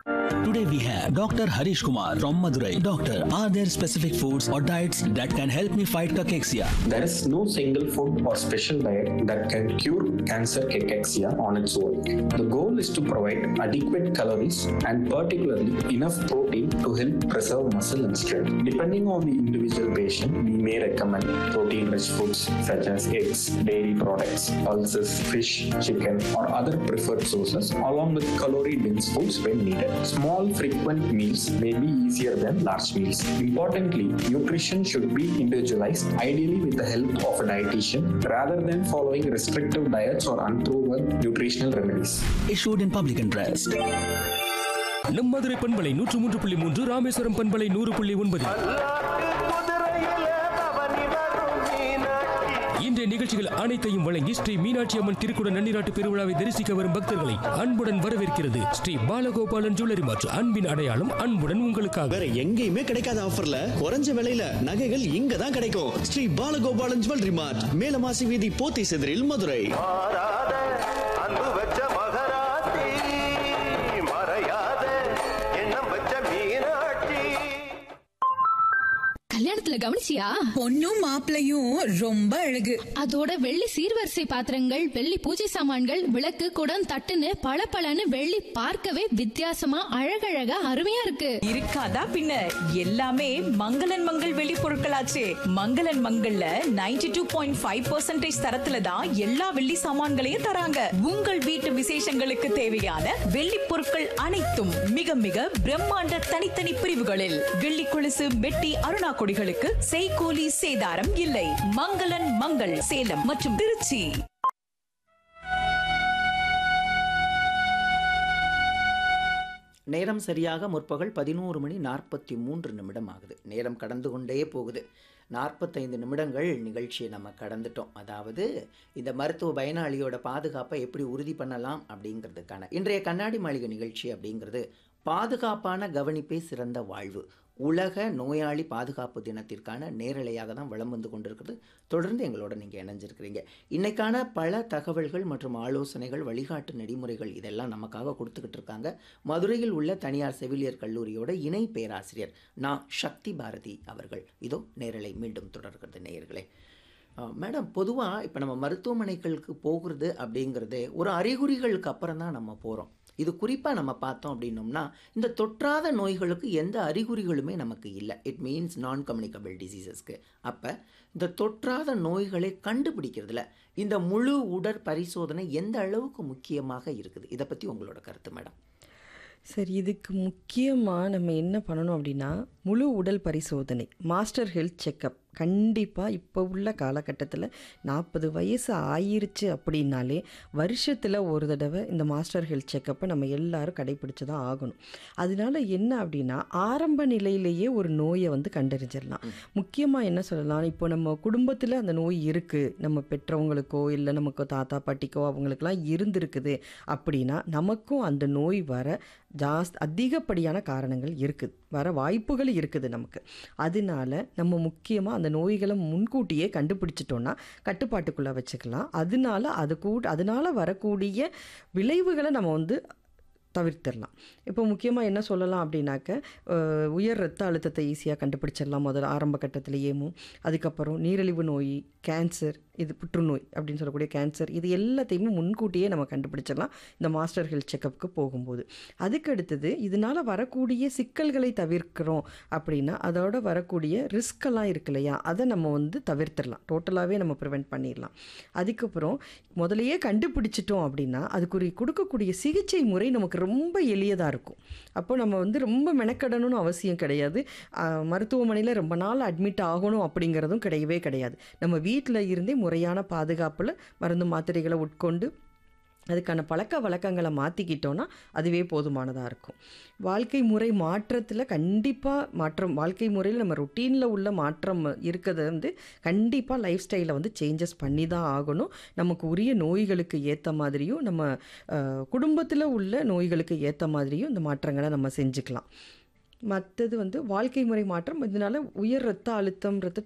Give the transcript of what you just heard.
Today we have Dr. Harish Kumar from Madurai. Doctor, are there specific foods or diets that can help me fight cachexia? There is no single food or special diet that can cure cancer cachexia on its own. The goal is to provide adequate calories and particularly enough protein to help preserve muscle and strength. Depending on the individual patient, we may recommend protein-rich foods such as eggs, dairy products, pulses, fish, chicken, or other preferred sources, along with calorie-dense foods when needed. Small, frequent meals may be easier than large meals. Importantly, nutrition should be individualized, ideally with the help of a dietitian, rather than following restrictive diets or unproven nutritional remedies. Issued in public interest. நம் மதுரை பண்பலை நூற்று மூன்று புள்ளி மூன்று ராமேஸ்வரம் பண்பலை நூறு புள்ளி ஒன்பது இன்றைய நிகழ்ச்சிகள் அனைத்தையும் வழங்கி ஸ்ரீ மீனாட்சி அம்மன் திருக்குட நன்னிராட்டு பெருவிழாவை தரிசிக்க வரும் பக்தர்களை அன்புடன் வரவேற்கிறது ஸ்ரீ பாலகோபாலன் ஜுவல்லரி மாற்று அன்பின் அடையாளம் அன்புடன் உங்களுக்காக வேற எங்கேயுமே கிடைக்காத ஆஃபர்ல குறைஞ்ச விலையில நகைகள் இங்க தான் கிடைக்கும் ஸ்ரீ பாலகோபாலன் ஜுவல்லரி மார்ட் மேலமாசி வீதி போத்தி செதிரில் மதுரை மாறாத அன்பு வச்ச மகராசி மறையாத எண்ணம் வச்ச மீனாட்சி கல்யாணத்துல கவனிச்சியா பொண்ணும் மாப்பிளையும் ரொம்ப அழகு அதோட வெள்ளி சீர்வரிசை பாத்திரங்கள் வெள்ளி பூஜை சாமான்கள் விளக்கு குடம் தட்டுன்னு பளபளன்னு வெள்ளி பார்க்கவே வித்தியாசமா அழகழகா அருமையா இருக்கு இருக்காதா பின்ன எல்லாமே மங்களன் மங்கள் வெளி பொருட்களாச்சே மங்களன் மங்கள்ல 92.5% டூ பாயிண்ட் ஃபைவ் பர்சன்டேஜ் தரத்துல தான் எல்லா வெள்ளி சாமான்களையும் தராங்க உங்கள் வீட்டு விசேஷங்களுக்கு தேவையான வெள்ளி பொருட்கள் அனைத்தும் மிக மிக பிரம்மாண்ட தனித்தனி பிரிவுகளில் வெள்ளி கொலுசு மெட்டி அருணா கொடிகளுக்கு செய்கூலி சேதாரம் இல்லை மங்களன் மங்கள் சேலம் மற்றும் திருச்சி நேரம் சரியாக முற்பகல் பதினோரு மணி நாற்பத்தி மூன்று நிமிடம் ஆகுது நேரம் கடந்து கொண்டே போகுது நாற்பத்தைந்து நிமிடங்கள் நிகழ்ச்சியை நம்ம கடந்துட்டோம் அதாவது இந்த மருத்துவ பயனாளியோட பாதுகாப்பை எப்படி உறுதி பண்ணலாம் அப்படிங்கிறதுக்கான இன்றைய கண்ணாடி மாளிகை நிகழ்ச்சி அப்படிங்கிறது பாதுகாப்பான கவனிப்பே சிறந்த வாழ்வு உலக நோயாளி பாதுகாப்பு தினத்திற்கான நேரலையாக தான் வலம் வந்து கொண்டிருக்கிறது தொடர்ந்து எங்களோட நீங்கள் இணைஞ்சிருக்கிறீங்க இன்னைக்கான பல தகவல்கள் மற்றும் ஆலோசனைகள் வழிகாட்டு நெறிமுறைகள் இதெல்லாம் நமக்காக கொடுத்துக்கிட்டு இருக்காங்க மதுரையில் உள்ள தனியார் செவிலியர் கல்லூரியோட இணை பேராசிரியர் நா சக்தி பாரதி அவர்கள் இதோ நேரலை மீண்டும் தொடர்கிறது நேயர்களே அஹ், மேடம் பொதுவாக இப்போ நம்ம மருத்துவமனைகளுக்கு போகிறது அப்படிங்கிறதே ஒரு அறிகுறிகளுக்கு அப்புறம் தான் நம்ம போகிறோம் இது குறிப்பாக நம்ம பார்த்தோம் அப்படின்னோம்னா இந்த தொற்றாத நோய்களுக்கு எந்த அறிகுறிகளுமே நமக்கு இல்லை இட் மீன்ஸ் நான் கம்யூனிகபிள் டிசீசஸ்க்கு அப்போ இந்த தொற்றாத நோய்களை கண்டுபிடிக்கிறதுல இந்த முழு உடற் பரிசோதனை எந்த அளவுக்கு முக்கியமாக இருக்குது இதை பற்றி உங்களோட கருத்து மேடம் சரி இதுக்கு முக்கியமாக நம்ம என்ன பண்ணணும் அப்படின்னா முழு உடல் பரிசோதனை மாஸ்டர் ஹெல்த் செக்கப் கண்டிப்பாக இப்போ உள்ள காலகட்டத்தில் நாற்பது வயசு ஆயிருச்சு அப்படின்னாலே வருஷத்தில் ஒரு தடவை இந்த மாஸ்டர் ஹெல்த் செக்கப்பை நம்ம எல்லாரும் கடைபிடிச்சு தான் ஆகணும் அதனால என்ன அப்படின்னா ஆரம்ப நிலையிலேயே ஒரு நோயை வந்து கண்டறிஞ்சிடலாம் முக்கியமாக என்ன சொல்லலாம் இப்போ நம்ம குடும்பத்தில் அந்த நோய் இருக்குது நம்ம பெற்றவங்களுக்கோ இல்லை நமக்கு தாத்தா பாட்டிக்கோ அவங்களுக்கெல்லாம் இருந்திருக்குது அப்படின்னா நமக்கும் அந்த நோய் வர ஜாஸ்த் அதிகப்படியான காரணங்கள் இருக்குது வர வாய்ப்புகள் இருக்குது நமக்கு அதனால நம்ம முக்கியமாக அந்த நோய்களை முன்கூட்டியே கண்டுபிடிச்சிட்டோன்னா கட்டுப்பாட்டுக்குள்ளே வச்சுக்கலாம் அதனால அது கூட அதனால வரக்கூடிய விளைவுகளை நம்ம வந்து தவிர்த்திடலாம் இப்போ முக்கியமாக என்ன சொல்லலாம் அப்படின்னாக்க அஹ், உயர் ரத்த அழுத்தத்தை ஈஸியாக கண்டுபிடிச்சிடலாம் முதல்ல ஆரம்ப கட்டத்திலேயேவும் அதுக்கப்புறம் நீரிழிவு நோய் கேன்சர் இது புற்றுநோய் அப்படின்னு சொல்லக்கூடிய கேன்சர் இது எல்லாத்தையுமே முன்கூட்டியே நம்ம கண்டுபிடிச்சிடலாம் இந்த மாஸ்டர் ஹெல்த் செக்கப்புக்கு போகும்போது அதுக்கு அடுத்தது இதனால் வரக்கூடிய சிக்கல்களை தவிர்க்கிறோம் அப்படின்னா அதோட வரக்கூடிய ரிஸ்கெல்லாம் இருக்கு இல்லையா அதை நம்ம வந்து தவிர்த்திடலாம் டோட்டலாகவே நம்ம ப்ரிவெண்ட் பண்ணிடலாம் அதுக்கப்புறம் முதலையே கண்டுபிடிச்சிட்டோம் அப்படின்னா அதுக்குரிய கொடுக்கக்கூடிய சிகிச்சை முறை நமக்கு ரொம்ப எளியதாக இருக்கும் அப்போ நம்ம வந்து ரொம்ப மெனக்கடணும்னு அவசியம் கிடையாது ஆஹ், மருத்துவமனையில் ரொம்ப நாள் அட்மிட் ஆகணும் அப்படிங்கிறதும் கிடையவே கிடையாது நம்ம வீட்டில் இருந்தே முறையான பாதுகாப்பில் மருந்து மாத்திரைகளை உட்கொண்டு அதுக்கான பழக்க வழக்கங்களை மாற்றிக்கிட்டோன்னா அதுவே போதுமானதாக இருக்கும் வாழ்க்கை முறை மாற்றத்தில் கண்டிப்பாக மாற்றம் வாழ்க்கை முறையில் நம்ம ரொட்டீனில் உள்ள மாற்றம் இருக்கிறது வந்து கண்டிப்பாக லைஃப் ஸ்டைலை வந்து சேஞ்சஸ் பண்ணி தான் ஆகணும் நமக்கு உரிய நோய்களுக்கு ஏற்ற மாதிரியும் நம்ம குடும்பத்தில் உள்ள நோய்களுக்கு ஏற்ற மாதிரியும் இந்த மாற்றங்களை நம்ம செஞ்சுக்கலாம் மற்றது வந்து வாழ்க்கை முறை மாற்றம் இதனால உயர் ரத்த அழுத்தம் ரத்த